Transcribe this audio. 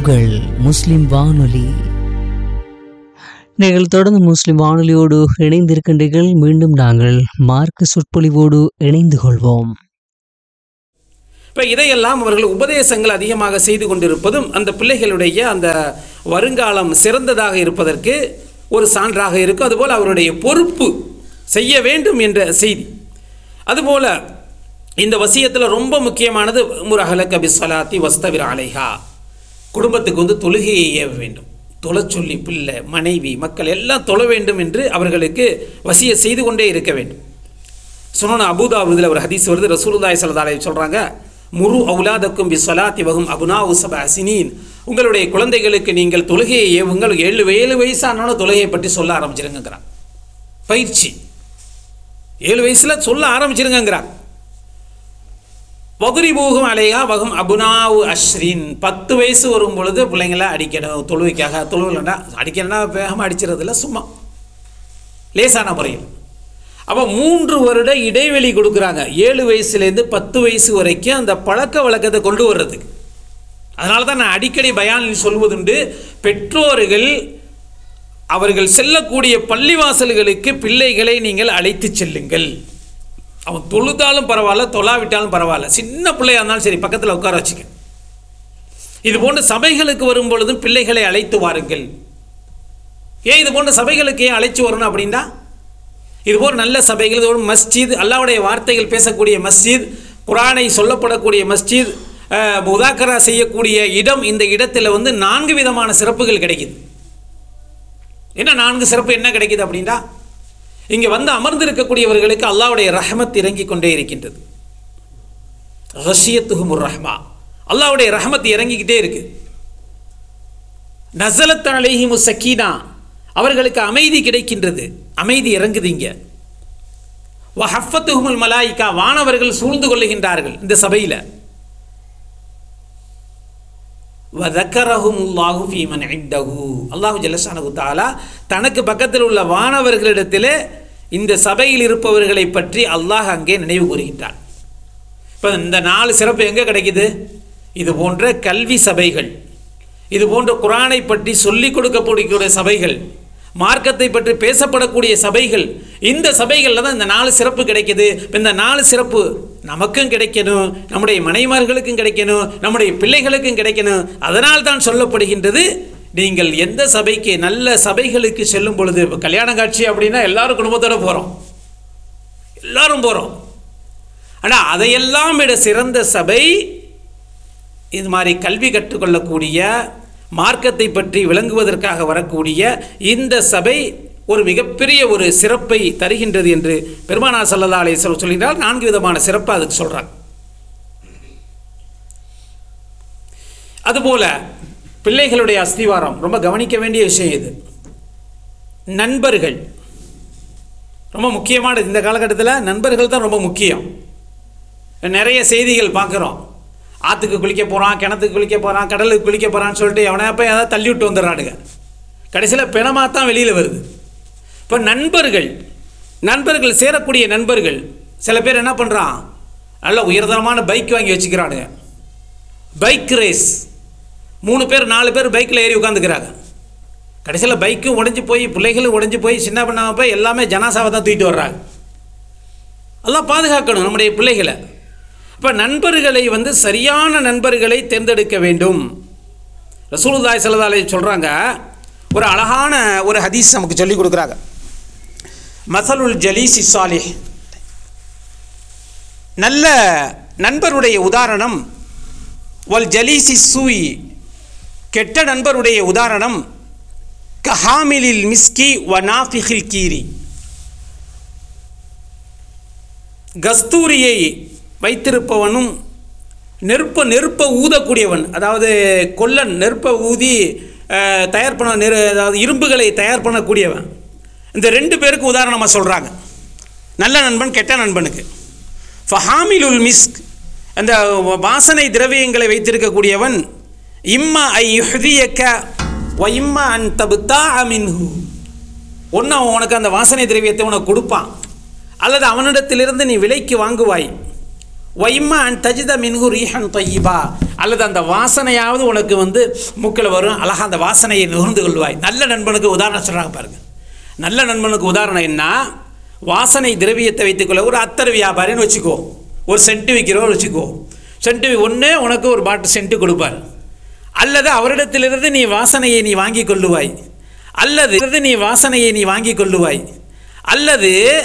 உங்கள் முஸ்லிம் வானொலி நீங்கள் தொடர்ந்து முஸ்லிம் வானொலியோடு இணைந்திருக்கின்றீர்கள் மீண்டும் நாங்கள் மார்க்க சொற்பொழிவோடு இணைந்து கொள்வோம் இப்போ இதையெல்லாம் அவர்கள் உபதேசங்கள் அதிகமாக செய்து கொண்டிருப்பதும் அந்த பிள்ளைகளுடைய அந்த வருங்காலம் சிறந்ததாக இருப்பதற்கு ஒரு சான்றாக இருக்கும் அதுபோல் அவருடைய பொறுப்பு செய்ய வேண்டும் என்ற செய்தி அதுபோல் இந்த வசியத்தில் ரொம்ப முக்கியமானது முரஹல கபி சலாத்தி வஸ்தவிர அலைஹா குடும்பத்துக்கு வந்து தொழுகையை ஏவ வேண்டும் தொலை சொல்லி பிள்ளை மனைவி மக்கள் எல்லாம் தொழ வேண்டும் என்று அவர்களுக்கு வசிய செய்து கொண்டே இருக்க வேண்டும் சொன்ன அபுதாபுதில் ஒரு ஹதீஸ் வருது ரசூலுல்லாய் சல்லா சொல்கிறாங்க முரு அவுலாதக்கும் பி சொலாத்தி வகும் அபுனா உசப அசினீன் உங்களுடைய குழந்தைகளுக்கு நீங்கள் தொழுகையை ஏவுங்கள் ஏழு ஏழு வயசானாலும் தொழுகையை பற்றி சொல்ல ஆரம்பிச்சிருங்கிறான் பயிற்சி ஏழு வயசில் சொல்ல ஆரம்பிச்சிருங்கிறான் வகுரி போகும் அலையா வகும் அபுனாவு அஸ்ரின் பத்து வயசு வரும் பொழுது பிள்ளைங்கள அடிக்கணும் தொழுவைக்காக தொழுவில்னா அடிக்கணும்னா வேகமாக அடிச்சிடறதில்ல சும்மா லேசான முறையில் அப்போ மூன்று வருட இடைவெளி கொடுக்குறாங்க ஏழு வயசுலேருந்து பத்து வயசு வரைக்கும் அந்த பழக்க வழக்கத்தை கொண்டு வர்றதுக்கு அதனால தான் நான் அடிக்கடி பயானில் சொல்வதுண்டு பெற்றோர்கள் அவர்கள் செல்லக்கூடிய பள்ளிவாசல்களுக்கு பிள்ளைகளை நீங்கள் அழைத்து செல்லுங்கள் அவன் தொழுதாலும் பரவாயில்ல தொழாவிட்டாலும் பரவாயில்ல சின்ன பிள்ளையா இருந்தாலும் சரி பக்கத்தில் உட்கார வச்சுக்க இது போன்ற சபைகளுக்கு வரும் பொழுதும் பிள்ளைகளை அழைத்து வாருங்கள் ஏன் இது போன்ற சபைகளுக்கு ஏன் அழைச்சி வரணும் அப்படின்னா இதுபோல் நல்ல சபைகள் இது ஒரு மஸ்ஜித் அல்லாவுடைய வார்த்தைகள் பேசக்கூடிய மஸ்ஜித் குரானை சொல்லப்படக்கூடிய மஸ்ஜித் அஹ், முதாக்கரா செய்யக்கூடிய இடம் இந்த இடத்துல வந்து நான்கு விதமான சிறப்புகள் கிடைக்குது என்ன நான்கு சிறப்பு என்ன கிடைக்குது அப்படின்னா இங்கே வந்து அமர்ந்திருக்கக்கூடியவர்களுக்கு அல்லாவுடைய ரஹமத் இறங்கி கொண்டே இருக்கின்றது ரஷியத்துஹுமுர் ரஹ்மா அல்லாவுடைய ரஹமத் இறங்கிக்கிட்டே இருக்கு நசலத் அலைஹிமு சக்கீனா அவர்களுக்கு அமைதி கிடைக்கின்றது அமைதி இறங்குது இங்க வஹஃபத்துஹுமுல் மலாயிகா வானவர்கள் சூழ்ந்து கொள்ளுகின்றார்கள் இந்த சபையில் வதக்கரஹுமுல்லாஹு ஃபீமன் இந்தஹு அல்லாஹு ஜல்லஷானஹு தஆலா தனக்கு பக்கத்தில் உள்ள வானவர்களிடத்திலே இந்த சபையில் இருப்பவர்களை பற்றி அல்லாஹ் அங்கே நினைவு கூறுகின்றான் இப்போ இந்த நாலு சிறப்பு எங்கே கிடைக்குது இது போன்ற கல்வி சபைகள் இது போன்ற குரானை பற்றி சொல்லிக் கொடுக்கக்கூடிய சபைகள் மார்க்கத்தை பற்றி பேசப்படக்கூடிய சபைகள் இந்த சபைகளில் தான் இந்த நாலு சிறப்பு கிடைக்குது இப்ப இந்த நாலு சிறப்பு நமக்கும் கிடைக்கணும் நம்முடைய மனைமார்களுக்கும் கிடைக்கணும் நம்முடைய பிள்ளைகளுக்கும் கிடைக்கணும் அதனால் தான் சொல்லப்படுகின்றது நீங்கள் எந்த சபைக்கு நல்ல சபைகளுக்கு செல்லும் பொழுது இப்போ கல்யாண காட்சி அப்படின்னா எல்லாரும் குடும்பத்தோட போகிறோம் எல்லாரும் போகிறோம் ஆனால் அதையெல்லாம் விட சிறந்த சபை இது மாதிரி கல்வி கற்றுக்கொள்ளக்கூடிய மார்க்கத்தை பற்றி விளங்குவதற்காக வரக்கூடிய இந்த சபை ஒரு மிகப்பெரிய ஒரு சிறப்பை தருகின்றது என்று பெருமானா சல்லல்லா அலிஸ்வரம் சொல்கிறார் நான்கு விதமான சிறப்பை அதுக்கு சொல்கிறாங்க அதுபோல பிள்ளைகளுடைய அஸ்திவாரம் ரொம்ப கவனிக்க வேண்டிய விஷயம் இது நண்பர்கள் ரொம்ப முக்கியமானது இந்த காலகட்டத்தில் நண்பர்கள் தான் ரொம்ப முக்கியம் நிறைய செய்திகள் பார்க்குறோம் ஆற்றுக்கு குளிக்க போகிறான் கிணத்துக்கு குளிக்க போகிறான் கடலுக்கு குளிக்க போகிறான்னு சொல்லிட்டு எவனை போய் ஏதாவது தள்ளி விட்டு வந்துடுறானுங்க கடைசியில் பிணமாக தான் வெளியில் வருது இப்போ நண்பர்கள் நண்பர்கள் சேரக்கூடிய நண்பர்கள் சில பேர் என்ன பண்ணுறான் நல்ல உயர்தரமான பைக் வாங்கி வச்சுக்கிறானுங்க பைக் ரேஸ் மூணு பேர் நாலு பேர் பைக்கில் ஏறி உட்காந்துக்கிறாங்க கடைசியில் பைக்கும் உடைஞ்சு போய் பிள்ளைகளும் உடைஞ்சு போய் சின்ன பண்ணாமல் போய் எல்லாமே ஜனாசாவை தான் தூக்கிட்டு வர்றாங்க எல்லாம் பாதுகாக்கணும் நம்முடைய பிள்ளைகளை இப்போ நண்பர்களை வந்து சரியான நண்பர்களை தேர்ந்தெடுக்க வேண்டும் ரசூலுல்லாய் சல்லதாலே சொல்கிறாங்க ஒரு அழகான ஒரு ஹதீஸ் நமக்கு சொல்லி கொடுக்குறாங்க மசலுல் ஜலீசி சாலிஹ் நல்ல நண்பருடைய உதாரணம் வல் ஜலீசி சூய் கெட்ட நண்பருடைய உதாரணம் கஹாமிலில் மிஸ்கி வ நாஃபிஹில் கீரி கஸ்தூரியை வைத்திருப்பவனும் நெருப்ப நெருப்ப ஊதக்கூடியவன் அதாவது கொல்லன் நெருப்ப ஊதி அஹ், தயார் பண்ண நெரு அதாவது இரும்புகளை தயார் பண்ணக்கூடியவன் இந்த ரெண்டு பேருக்கு உதாரணமாக சொல்கிறாங்க நல்ல நண்பன் கெட்ட நண்பனுக்கு ஃபஹாமிலுல் மிஸ்க் அந்த வாசனை திரவியங்களை வைத்திருக்கக்கூடியவன் இம்மா ஐ யுஹதியக்க வ இம்மா அன் தபுத்தா மின்ஹு ஒன்று அவன் உனக்கு அந்த வாசனை திரவியத்தை உனக்கு கொடுப்பான் அல்லது அவனிடத்திலிருந்து நீ விலைக்கு வாங்குவாய் ஒய்மா அன் தஜித மின்கு ரீஹன் தொய்யிபா அல்லது அந்த வாசனையாவது உனக்கு வந்து மூக்கில் வரும் அழகா அந்த வாசனையை நுகர்ந்து கொள்வாய் நல்ல நண்பனுக்கு உதாரணம் சொல்கிறாங்க பாருங்க நல்ல நண்பனுக்கு உதாரணம் என்ன வாசனை திரவியத்தை வைத்துக்கொள்ள ஒரு அத்தர் வியாபாரின்னு வச்சுக்கோ ஒரு சென்ட்டு விற்கிறவர் வச்சுக்கோ சென்ட்டு ஒன்று உனக்கு ஒரு பாட்டு சென்ட்டு கொடுப்பார் அல்லது அவரிடத்திலிருந்து நீ வாசனையை நீ வாங்கி கொள்ளுவாய் அல்லது நீ வாசனையை நீ வாங்கி கொள்ளுவாய் அல்லது